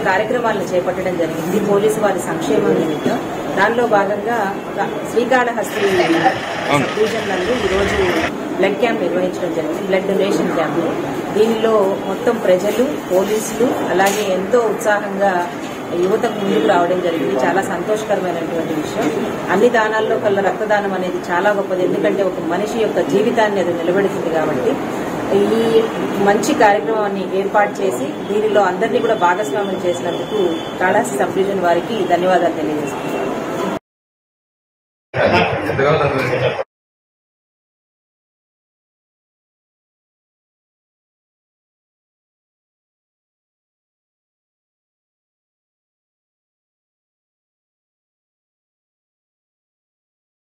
కార్యక్రమాలను చేపట్టడం జరిగింది పోలీసు వారి సంక్షేమం నిమిత్తం దానిలో భాగంగా శ్రీకాళహస్తి సబ్ డివిజన్ నందు ఈరోజు బ్లడ్ క్యాంప్ నిర్వహించడం జరిగింది బ్లడ్ డొనేషన్ క్యాంపు దీనిలో మొత్తం ప్రజలు పోలీసులు అలాగే ఎంతో ఉత్సాహంగా యువతకు ముందుకు రావడం జరిగింది చాలా సంతోషకరమైనటువంటి విషయం అన్ని దానాల్లో కల్లా రక్తదానం అనేది చాలా గొప్పది ఎందుకంటే ఒక మనిషి యొక్క జీవితాన్ని అది నిలబెడుతుంది కాబట్టి ఈ మంచి కార్యక్రమాన్ని ఏర్పాటు చేసి దీనిలో అందరినీ కూడా భాగస్వామ్యం చేసినందుకు కాళహస్తి సబ్ డివిజన్ వారికి ధన్యవాదాలు తెలియజేస్తున్నాను ఎంతకాలం